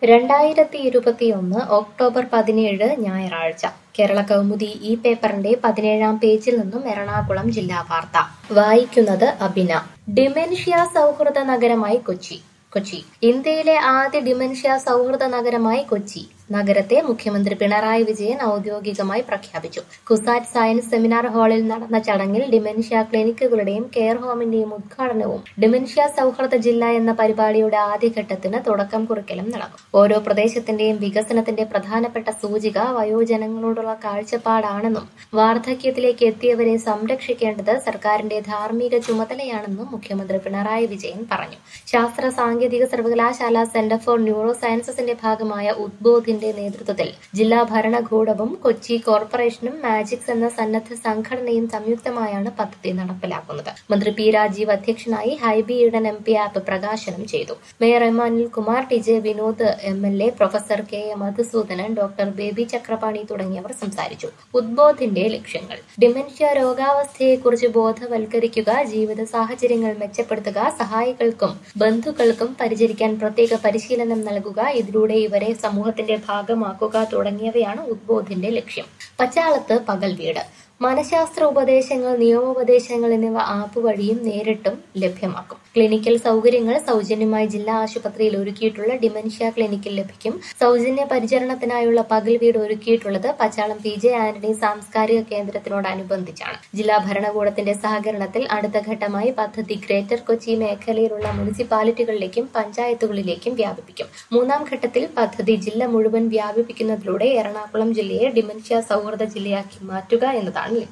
രണ്ടായിരത്തി ഇരുപത്തിയൊന്ന് ഒക്ടോബർ പതിനേഴ് ഞായറാഴ്ച കേരള കൗമുദി ഈ പേപ്പറിന്റെ പതിനേഴാം പേജിൽ നിന്നും എറണാകുളം ജില്ലാ വാർത്ത വായിക്കുന്നത് അബിന ഡിമെൻഷ്യ സൗഹൃദ നഗരമായി കൊച്ചി കൊച്ചി ഇന്ത്യയിലെ ആദ്യ ഡിമെൻഷ്യ സൗഹൃദ നഗരമായി കൊച്ചി നഗരത്തെ മുഖ്യമന്ത്രി പിണറായി വിജയൻ ഔദ്യോഗികമായി പ്രഖ്യാപിച്ചു കുസാറ്റ് സയൻസ് സെമിനാർ ഹാളിൽ നടന്ന ചടങ്ങിൽ ഡിമെൻഷ്യ ക്ലിനിക്കുകളുടെയും കെയർ ഹോമിന്റെയും ഉദ്ഘാടനവും ഡിമെൻഷ്യ സൗഹൃദ ജില്ല എന്ന പരിപാടിയുടെ ആദ്യഘട്ടത്തിന് തുടക്കം കുറിക്കലും നടക്കും ഓരോ പ്രദേശത്തിന്റെയും വികസനത്തിന്റെ പ്രധാനപ്പെട്ട സൂചിക വയോജനങ്ങളോടുള്ള കാഴ്ചപ്പാടാണെന്നും വാർദ്ധക്യത്തിലേക്ക് എത്തിയവരെ സംരക്ഷിക്കേണ്ടത് സർക്കാരിന്റെ ധാർമ്മിക ചുമതലയാണെന്നും മുഖ്യമന്ത്രി പിണറായി വിജയൻ പറഞ്ഞു ശാസ്ത്ര സാങ്കേതിക സർവകലാശാല സെന്റർ ഫോർ ന്യൂറോ സയൻസസിന്റെ ഭാഗമായ ഉദ്ബോധിന്റെ നേതൃത്വത്തിൽ ജില്ലാ ഭരണകൂടവും കൊച്ചി കോർപ്പറേഷനും മാജിക്സ് എന്ന സന്നദ്ധ സംഘടനയും സംയുക്തമായാണ് പദ്ധതി നടപ്പിലാക്കുന്നത് മന്ത്രി പി രാജീവ് അധ്യക്ഷനായി Hibi Eden M P app പ്രകാശനം ചെയ്തു mayor M Anilkumar T J Vinod M L A professor K A Madhusoodanan doctor Baby Chakrapani തുടങ്ങിയവർ സംസാരിച്ചു ഉദ്ബോധിന്റെ ലക്ഷ്യങ്ങൾ ഡിമെൻഷ്യ രോഗാവസ്ഥയെക്കുറിച്ച് ബോധവൽക്കരിക്കുക ജീവിത സാഹചര്യങ്ങൾ മെച്ചപ്പെടുത്തുക സഹായികൾക്കും ബന്ധുക്കൾക്കും പരിചരിക്കാൻ പ്രത്യേക പരിശീലനം നൽകുക ഇതിലൂടെ ഇവരെ സമൂഹത്തിന്റെ ഭാഗമാക്കുക തുടങ്ങിയവയാണ് ഉദ്ബോധിന്റെ ലക്ഷ്യം പച്ചാളത്ത് പകൽ വീട് മനഃശാസ്ത്ര ഉപദേശങ്ങൾ നിയമോപദേശങ്ങൾ എന്നിവ ആപ്പ് വഴിയും നേരിട്ടും ലഭ്യമാക്കും ക്ലിനിക്കൽ സൗകര്യങ്ങൾ സൗജന്യമായി ജില്ലാ ആശുപത്രിയിൽ ഒരുക്കിയിട്ടുള്ള ഡിമെൻഷ്യ ക്ലിനിക്കിൽ ലഭിക്കും സൗജന്യ പരിചരണത്തിനായുള്ള പകൽ വീട് ഒരുക്കിയിട്ടുള്ളത് പച്ചാളം പി ജെ ആന്റണി സാംസ്കാരിക കേന്ദ്രത്തിനോടനുബന്ധിച്ചാണ് ജില്ലാ ഭരണകൂടത്തിന്റെ സഹകരണത്തിൽ അടുത്ത ഘട്ടമായി പദ്ധതി ഗ്രേറ്റർ കൊച്ചി മേഖലയിലുള്ള മുനിസിപ്പാലിറ്റികളിലേക്കും പഞ്ചായത്തുകളിലേക്കും വ്യാപിപ്പിക്കും മൂന്നാം ഘട്ടത്തിൽ പദ്ധതി ജില്ല മുഴുവൻ വ്യാപിപ്പിക്കുന്നതിലൂടെ എറണാകുളം ജില്ലയെ ഡിമെൻഷ്യ സൗഹൃദ ജില്ലയാക്കി മാറ്റുക എന്നതാണ് ലക്ഷ്യം